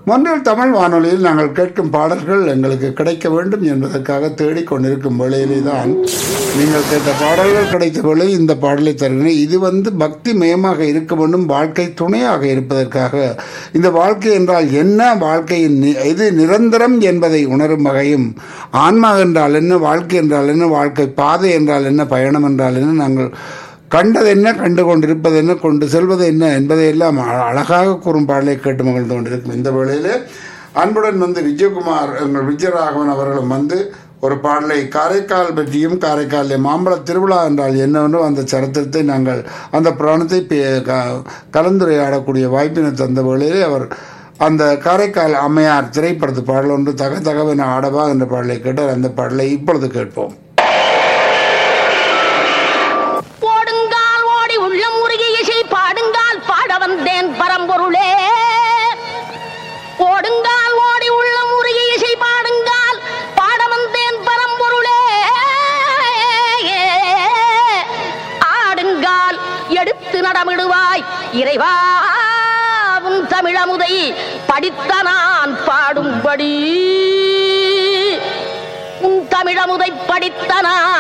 மொன்றில் தமிழ் வானொலியில் நாங்கள் கேட்கும் பாடல்கள் எங்களுக்கு கிடைக்க வேண்டும் என்பதற்காக தேடிக்கொண்டிருக்கும் வேளையிலே தான் நீங்கள் கேட்ட பாடல்கள் கிடைத்த வேளை இந்த பாடலை தருகிறேன் இது வந்து பக்தி மயமாக இருக்க வேண்டும் வாழ்க்கை துணையாக இருப்பதற்காக இந்த வாழ்க்கை என்றால் என்ன வாழ்க்கையின் நி- இது நிரந்தரம் என்பதை உணரும் வகையும் ஆன்மா என்றால் என்ன வாழ்க்கை என்றால் என்ன வாழ்க்கை பாதை என்றால் என்ன பயணம் என்றால் என்ன நாங்கள் கண்டது என்ன கண்டு கொண்டிருப்பது என்ன கொண்டு செல்வது என்ன என்பதை எல்லாம் அ- அழகாக கூறும் பாடலை கேட்டு மகிழ்ந்து கொண்டிருக்கும் இந்த வேளையிலே அன்புடன் வந்து விஜயகுமார் எங்கள் விஜயராகவன் அவர்களும் வந்து ஒரு பாடலை காரைக்கால் பற்றியும் காரைக்காலில் மாம்பழ திருவிழா என்றால் என்னவென்று அந்த சரித்திரத்தை நாங்கள் அந்த புராணத்தை பே- க- கலந்துரையாடக்கூடிய வாய்ப்பினை தந்த வேளையிலே அவர் அந்த காரைக்கால் அம்மையார் திரைப்படத்து பாடல் ஒன்று தக தகவென ஆடவா என்ற பாடலை கேட்டார் அந்த பாடலை இப்பொழுது கேட்போம் ஓடுங்கால் ஓடி உள்ளம் உருகி இசை பாடுங்கால் பாட வந்தேன் பரம்பொருளே ஓடுங்கால் ஓடி உள்ளம் உருகி இசை பாடுங்கால் பாட வந்தேன் பரம்பொருளே ஆடுங்கால் எடுத்து நடமிடுவாய் இறைவா உன் தமிழமுதை படித்த நான் பாடும்படி உன் தமிழமுதை படித்த நான்